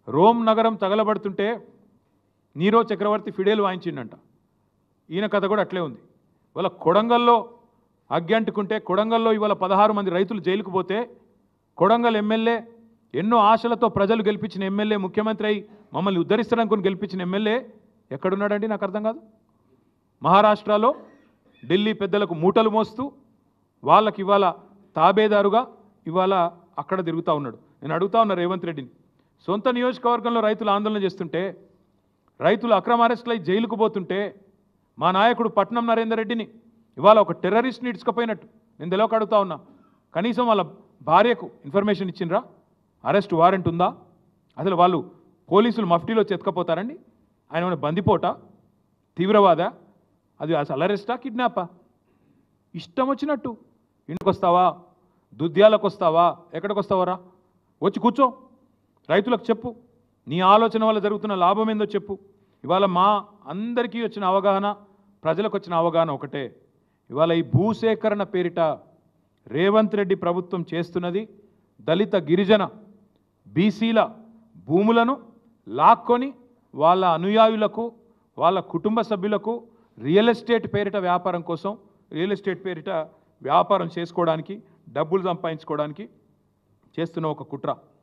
Rome నగరం తగలబడుతుంటే Nero చక్రవర్తి ఫిడేలు వాయించిండంట ఈయన కథ కూడా అట్లే ఉంది ఇవాళ కొడంగల్లో అగ్గి అంటుకుంటే కొడంగల్లో ఇవాళ పదహారు మంది రైతులు జైలుకు పోతే కొడంగల్ ఎమ్మెల్యే ఎన్నో ఆశలతో ప్రజలు గెలిపించిన ఎమ్మెల్యే ముఖ్యమంత్రి అయి మమ్మల్ని ఉద్ధరిస్తారనుకుని గెలిపించిన ఎమ్మెల్యే ఎక్కడున్నాడండి నాకు అర్థం కాదు మహారాష్ట్రలో ఢిల్లీ పెద్దలకు మూటలు మోస్తూ వాళ్ళకి ఇవాళ తాబేదారుగా ఇవాళ అక్కడ తిరుగుతూ ఉన్నాడు నేను అడుగుతా ఉన్నా రేవంత్ రెడ్డిని సొంత నియోజకవర్గంలో రైతులు ఆందోళన చేస్తుంటే రైతులు అక్రమ అరెస్టులై జైలుకు పోతుంటే మా నాయకుడు పట్నం నరేందర్ రెడ్డిని ఇవాళ ఒక టెర్రరిస్ట్ని ఇడ్చుకపోయినట్టు నేను తెలియక అడుగుతా ఉన్నా కనీసం వాళ్ళ భార్యకు ఇన్ఫర్మేషన్ ఇచ్చిండ్రా అరెస్ట్ వారెంట్ ఉందా అసలు వాళ్ళు పోలీసులు మఫ్టీలో చెతకపోతారండి ఆయన ఏమైనా బందిపోటా తీవ్రవాద అది అసలు అరెస్టా కిడ్నాపా ఇష్టం వచ్చినట్టు ఇంటికి వస్తావా దుద్యాలకు వస్తావా ఎక్కడికి వస్తావరా వచ్చి కూర్చో రైతులకు చెప్పు నీ ఆలోచన వల్ల జరుగుతున్న లాభం ఏందో చెప్పు ఇవాళ మా అందరికీ వచ్చిన అవగాహన ప్రజలకు వచ్చిన అవగాహన ఒకటే ఇవాళ ఈ భూసేకరణ పేరిట రేవంత్ రెడ్డి ప్రభుత్వం చేస్తున్నది దళిత గిరిజన బీసీల భూములను లాక్కొని వాళ్ళ అనుయాయులకు వాళ్ళ కుటుంబ సభ్యులకు రియల్ ఎస్టేట్ పేరిట వ్యాపారం కోసం రియల్ ఎస్టేట్ పేరిట వ్యాపారం చేసుకోవడానికి డబ్బులు సంపాదించుకోవడానికి చేస్తున్న ఒక కుట్ర